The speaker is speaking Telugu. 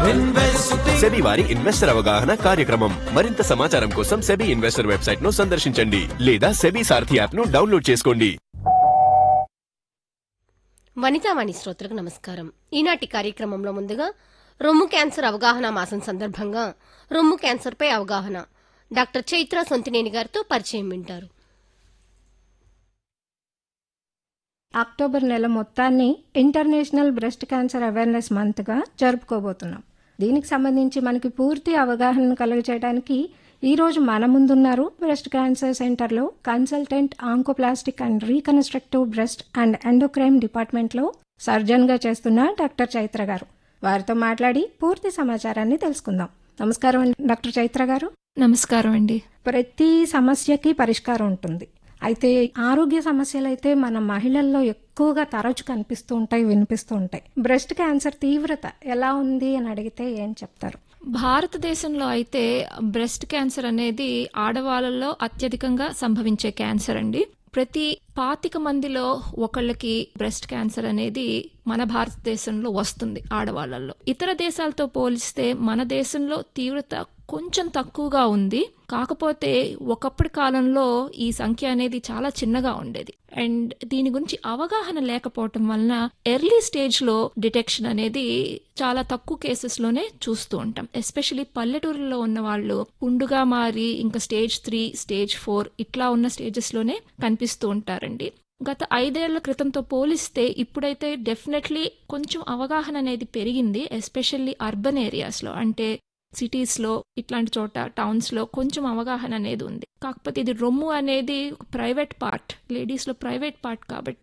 సెబీ వారి ఇన్వెస్టర్ అవగాహన కార్యక్రమం మరింత సమాచారం కోసం సెబీ ఇన్వెస్టర్ వెబ్సైట్ ను సందర్శించండి లేదా సెబీ సారథి యాప్ ను డౌన్లోడ్ చేసుకోండి వనితావాణి శ్రోతలకు నమస్కారం ఈనాటి కార్యక్రమంలో ముందుగా రొమ్ము క్యాన్సర్ అవగాహన మాసం సందర్భంగా రొమ్ము క్యాన్సర్పై అవగాహన డాక్టర్ చైత్ర సొంతినేని గారితో పరిచయం వింటారు అక్టోబర్ నెల మొత్తాన్ని ఇంటర్నేషనల్ బ్రెస్ట్ క్యాన్సర్ అవేర్నెస్ మంత్గా జరుపుకోబోతున్నాం దీనికి సంబంధించి మనకి పూర్తి అవగాహన కలుగజేయడానికి ఈ రోజు మన ముందున్నారు బ్రెస్ట్ క్యాన్సర్ సెంటర్లో consultant oncoplastic and reconstructive breast and endocrine డిపార్ట్మెంట్లో సర్జన్గా చేస్తున్న డాక్టర్ చైత్ర గారు వారితో మాట్లాడి పూర్తి సమాచారాన్ని తెలుసుకుందాం నమస్కారం అండి డాక్టర్ చైత్ర గారు నమస్కారం అండి ప్రతి సమస్యకి పరిష్కారం ఉంటుంది అయితే ఆరోగ్య సమస్యలు అయితే మన మహిళల్లో ఎక్కువగా తరచు కనిపిస్తూ ఉంటాయి వినిపిస్తూ ఉంటాయి బ్రెస్ట్ క్యాన్సర్ తీవ్రత ఎలా ఉంది అని అడిగితే ఏం చెప్తారు భారతదేశంలో అయితే బ్రెస్ట్ క్యాన్సర్ అనేది ఆడవాళ్ళలో అత్యధికంగా సంభవించే క్యాన్సర్ అండి ప్రతి పాతిక మందిలో ఒకళ్ళకి బ్రెస్ట్ క్యాన్సర్ అనేది మన భారతదేశంలో వస్తుంది ఆడవాళ్ళల్లో ఇతర దేశాలతో పోలిస్తే మన దేశంలో తీవ్రత కొంచెం తక్కువగా ఉంది కాకపోతే ఒకప్పటి కాలంలో ఈ సంఖ్య అనేది చాలా చిన్నగా ఉండేది అండ్ దీని గురించి అవగాహన లేకపోవటం వలన ఎర్లీ స్టేజ్ లో డిటెక్షన్ అనేది చాలా తక్కువ కేసెస్ లోనే చూస్తూ ఉంటాం ఎస్పెషలీ పల్లెటూరులో ఉన్న వాళ్ళు పుండుగా మారి ఇంకా స్టేజ్ త్రీ స్టేజ్ ఫోర్ ఇట్లా ఉన్న స్టేజెస్ లోనే కనిపిస్తూ ఉంటారండి గత ఐదేళ్ల క్రితంతో పోలిస్తే ఇప్పుడైతే డెఫినెట్లీ కొంచెం అవగాహన అనేది పెరిగింది ఎస్పెషల్లీ అర్బన్ ఏరియాస్లో అంటే సిటీస్లో ఇట్లాంటి చోట టౌన్స్లో కొంచెం అవగాహన అనేది ఉంది కాకపోతే ఇది రొమ్ము అనేది ప్రైవేట్ పార్ట్ లేడీస్లో ప్రైవేట్ పార్ట్ కాబట్టి